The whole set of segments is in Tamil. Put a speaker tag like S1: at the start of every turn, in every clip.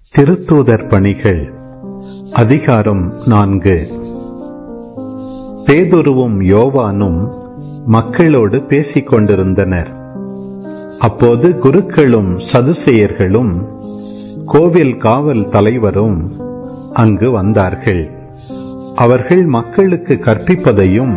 S1: திருத்தூதர் பணிகள் அதிகாரம் நான்கு பேதுருவும் யோவானும் மக்களோடு பேசிக் கொண்டிருந்தனர் அப்போது குருக்களும் சதுசேயர்களும் கோவில் காவல் தலைவரும் அங்கு வந்தார்கள் அவர்கள் மக்களுக்கு கற்பிப்பதையும்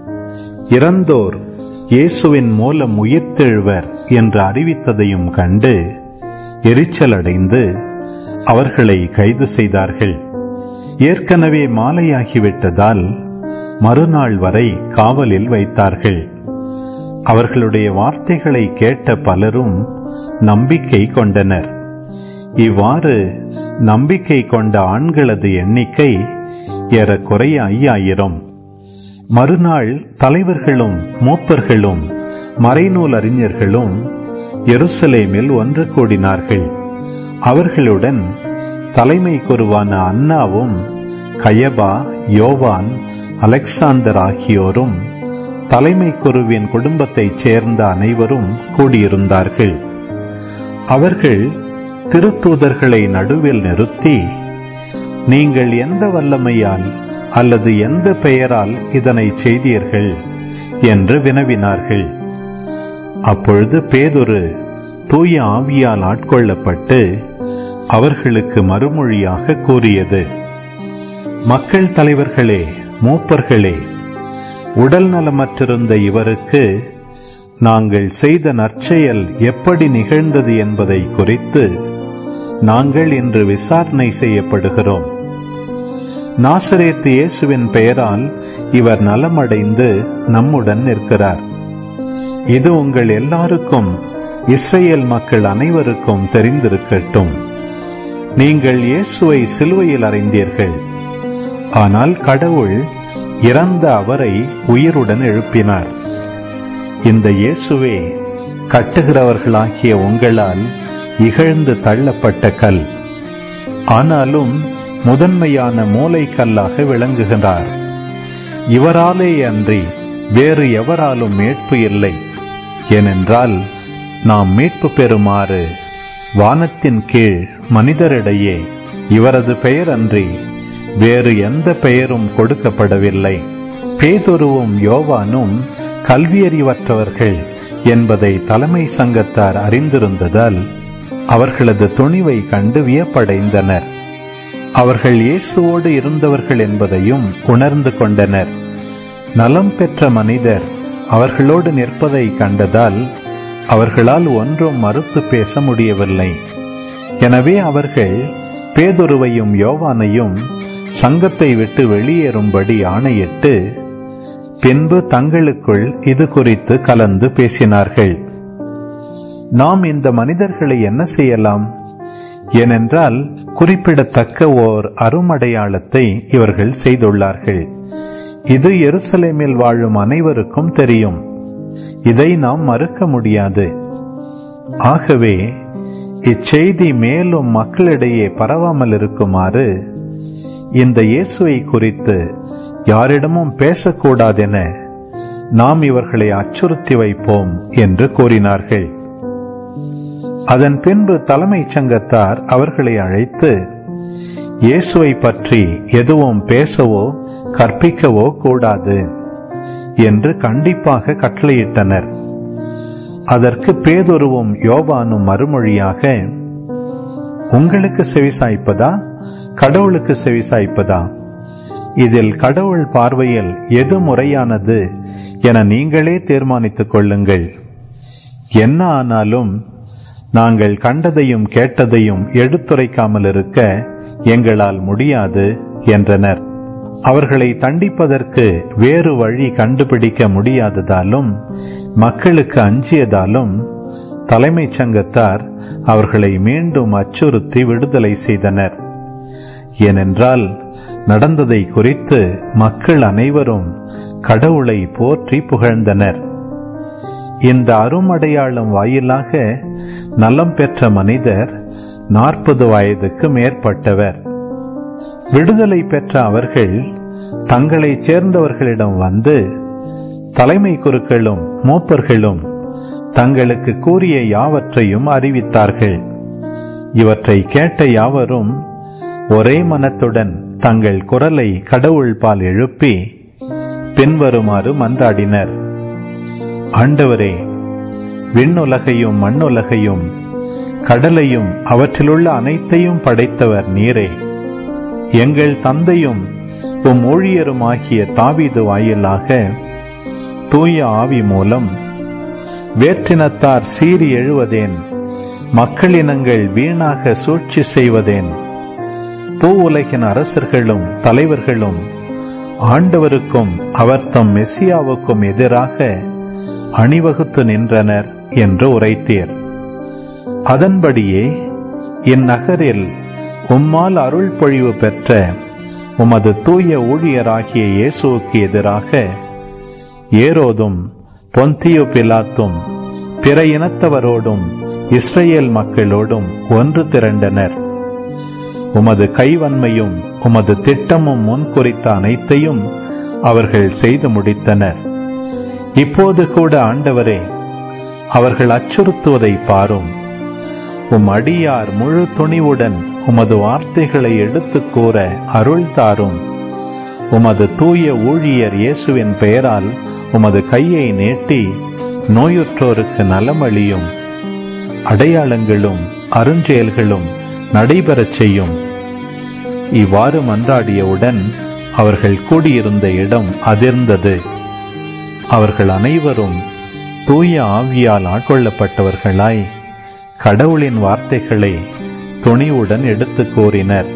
S1: இறந்தோர் இயேசுவின் மூலம் உயிர்த்தெழுவர் என்று அறிவித்ததையும் கண்டு எரிச்சலடைந்து அவர்களை கைது செய்தார்கள் ஏற்கனவே மாலையாகிவிட்டதால் மறுநாள் வரை காவலில் வைத்தார்கள் அவர்களுடைய வார்த்தைகளை கேட்ட பலரும் நம்பிக்கை கொண்டனர் இவ்வாறு நம்பிக்கை கொண்ட ஆண்களது எண்ணிக்கை ஏறக்குறைய ஐயாயிரம் மறுநாள் தலைவர்களும் மூப்பர்களும் மறைநூல் அறிஞர்களும் எருசலேமில் ஒன்று கூடினார்கள் அவர்களுடன் தலைமை குருவான அண்ணாவும் கயபா யோவான் அலெக்சாந்தர் ஆகியோரும் தலைமை குருவின் குடும்பத்தைச் சேர்ந்த அனைவரும் கூடியிருந்தார்கள் அவர்கள் திருத்தூதர்களை நடுவில் நிறுத்தி நீங்கள் எந்த வல்லமையால் அல்லது எந்த பெயரால் இதனை செய்தீர்கள் என்று வினவினார்கள் அப்பொழுது பேதொரு தூய ஆவியால் ஆட்கொள்ளப்பட்டு அவர்களுக்கு மறுமொழியாக கூறியது மக்கள் தலைவர்களே மூப்பர்களே உடல் நலமற்றிருந்த இவருக்கு நாங்கள் செய்த நற்செயல் எப்படி நிகழ்ந்தது என்பதை குறித்து நாங்கள் இன்று விசாரணை செய்யப்படுகிறோம் நாசரேத்து இயேசுவின் பெயரால் இவர் நலமடைந்து நம்முடன் நிற்கிறார் இது உங்கள் எல்லாருக்கும் இஸ்ரேல் மக்கள் அனைவருக்கும் தெரிந்திருக்கட்டும் நீங்கள் இயேசுவை சிலுவையில் அறைந்தீர்கள் ஆனால் கடவுள் இறந்த அவரை உயிருடன் எழுப்பினார் இந்த இயேசுவே கட்டுகிறவர்களாகிய உங்களால் இகழ்ந்து தள்ளப்பட்ட கல் ஆனாலும் முதன்மையான மூளைக்கல்லாக விளங்குகிறார் இவராலே அன்றி வேறு எவராலும் மீட்பு இல்லை ஏனென்றால் நாம் மீட்பு பெறுமாறு வானத்தின் கீழ் மனிதரிடையே இவரது பெயர் அன்றி வேறு எந்த பெயரும் கொடுக்கப்படவில்லை பேதுருவும் யோவானும் கல்வியறிவற்றவர்கள் என்பதை தலைமை சங்கத்தார் அறிந்திருந்ததால் அவர்களது துணிவை கண்டு வியப்படைந்தனர் அவர்கள் இயேசுவோடு இருந்தவர்கள் என்பதையும் உணர்ந்து கொண்டனர் நலம் பெற்ற மனிதர் அவர்களோடு நிற்பதை கண்டதால் அவர்களால் ஒன்றும் மறுத்து பேச முடியவில்லை எனவே அவர்கள் பேதுருவையும் யோவானையும் சங்கத்தை விட்டு வெளியேறும்படி ஆணையிட்டு பின்பு தங்களுக்குள் இது குறித்து கலந்து பேசினார்கள் நாம் இந்த மனிதர்களை என்ன செய்யலாம் ஏனென்றால் குறிப்பிடத்தக்க ஓர் அருமடையாளத்தை இவர்கள் செய்துள்ளார்கள் இது எருசலேமில் வாழும் அனைவருக்கும் தெரியும் இதை நாம் மறுக்க முடியாது ஆகவே இச்செய்தி மேலும் மக்களிடையே பரவாமல் இருக்குமாறு இந்த இயேசுவை குறித்து யாரிடமும் பேசக்கூடாதென நாம் இவர்களை அச்சுறுத்தி வைப்போம் என்று கூறினார்கள் அதன் பின்பு தலைமைச் சங்கத்தார் அவர்களை அழைத்து இயேசுவை பற்றி எதுவும் பேசவோ கற்பிக்கவோ கூடாது என்று கண்டிப்பாக கட்டளையிட்டனர் அதற்கு பேதொருவும் யோவானும் மறுமொழியாக உங்களுக்கு செவிசாய்ப்பதா கடவுளுக்கு செவிசாய்ப்பதா இதில் கடவுள் பார்வையில் எது முறையானது என நீங்களே தீர்மானித்துக் கொள்ளுங்கள் என்ன ஆனாலும் நாங்கள் கண்டதையும் கேட்டதையும் எடுத்துரைக்காமல் இருக்க எங்களால் முடியாது என்றனர் அவர்களை தண்டிப்பதற்கு வேறு வழி கண்டுபிடிக்க முடியாததாலும் மக்களுக்கு அஞ்சியதாலும் தலைமைச் சங்கத்தார் அவர்களை மீண்டும் அச்சுறுத்தி விடுதலை செய்தனர் ஏனென்றால் நடந்ததை குறித்து மக்கள் அனைவரும் கடவுளை போற்றி புகழ்ந்தனர் இந்த அருமடையாளம் வாயிலாக நலம் பெற்ற மனிதர் நாற்பது வயதுக்கு மேற்பட்டவர் விடுதலை பெற்ற அவர்கள் தங்களைச் சேர்ந்தவர்களிடம் வந்து தலைமை குருக்களும் மூப்பர்களும் தங்களுக்கு கூறிய யாவற்றையும் அறிவித்தார்கள் இவற்றை கேட்ட யாவரும் ஒரே மனத்துடன் தங்கள் குரலை கடவுள் பால் எழுப்பி பின்வருமாறு மன்றாடினர் ஆண்டவரே விண்ணுலகையும் மண்ணுலகையும் கடலையும் அவற்றிலுள்ள அனைத்தையும் படைத்தவர் நீரே எங்கள் தந்தையும் உம் ஊழியருமாகிய தாவீது வாயிலாக தூய ஆவி மூலம் வேற்றினத்தார் சீறி எழுவதேன் மக்களினங்கள் வீணாக சூழ்ச்சி செய்வதேன் பூ உலகின் அரசர்களும் தலைவர்களும் ஆண்டவருக்கும் அவர் தம் மெஸ்ஸியாவுக்கும் எதிராக அணிவகுத்து நின்றனர் என்று உரைத்தீர் அதன்படியே இந்நகரில் உம்மால் அருள் பொழிவு பெற்ற உமது தூய ஊழியராகிய இயேசுவுக்கு எதிராக ஏரோதும் பொந்தியு பிலாத்தும் பிற இனத்தவரோடும் இஸ்ரேல் மக்களோடும் ஒன்று திரண்டனர் உமது கைவன்மையும் உமது திட்டமும் முன்குறித்த அனைத்தையும் அவர்கள் செய்து முடித்தனர் இப்போது கூட ஆண்டவரே அவர்கள் அச்சுறுத்துவதை பாரும் உம் அடியார் முழு துணிவுடன் உமது வார்த்தைகளை எடுத்துக் கூற அருள் தாரும் உமது தூய ஊழியர் இயேசுவின் பெயரால் உமது கையை நீட்டி நோயுற்றோருக்கு நலமளியும் அடையாளங்களும் அருஞ்செயல்களும் நடைபெறச் செய்யும் இவ்வாறு மன்றாடியவுடன் அவர்கள் கூடியிருந்த இடம் அதிர்ந்தது அவர்கள் அனைவரும் தூய ஆவியால் ஆட்கொள்ளப்பட்டவர்களாய் கடவுளின் வார்த்தைகளை துணிவுடன் எடுத்துக் கூறினர்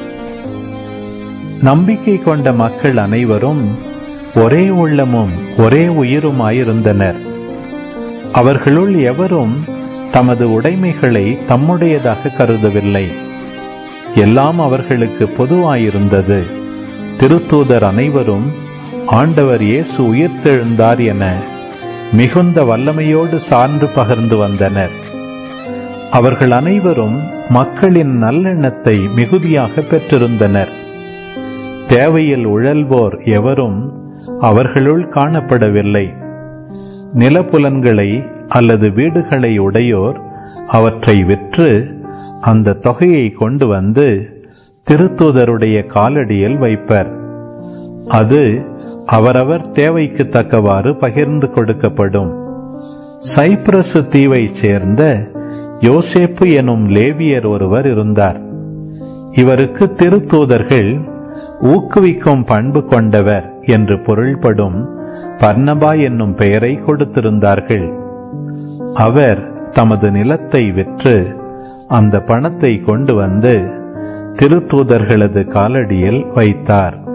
S1: நம்பிக்கை கொண்ட மக்கள் அனைவரும் ஒரே உள்ளமும் ஒரே உயிருமாயிருந்தனர் அவர்களுள் எவரும் தமது உடைமைகளை தம்முடையதாக கருதவில்லை எல்லாம் அவர்களுக்கு பொதுவாயிருந்தது திருத்தூதர் அனைவரும் ஆண்டவர் இயேசு உயிர்த்தெழுந்தார் என மிகுந்த வல்லமையோடு சான்று பகர்ந்து வந்தனர் அவர்கள் அனைவரும் மக்களின் நல்லெண்ணத்தை மிகுதியாக பெற்றிருந்தனர் தேவையில் உழல்வோர் எவரும் அவர்களுள் காணப்படவில்லை நிலப்புலன்களை அல்லது வீடுகளை உடையோர் அவற்றை விற்று அந்த தொகையை கொண்டு வந்து திருத்தூதருடைய காலடியில் வைப்பர் அது அவரவர் தேவைக்கு தக்கவாறு பகிர்ந்து கொடுக்கப்படும் சைப்ரஸ் தீவைச் சேர்ந்த யோசேப்பு எனும் லேவியர் ஒருவர் இருந்தார் இவருக்கு திருத்தூதர்கள் ஊக்குவிக்கும் பண்பு கொண்டவர் என்று பொருள்படும் பர்ணபா என்னும் பெயரை கொடுத்திருந்தார்கள் அவர் தமது நிலத்தை விற்று அந்த பணத்தை கொண்டு வந்து திருத்தூதர்களது காலடியில் வைத்தார்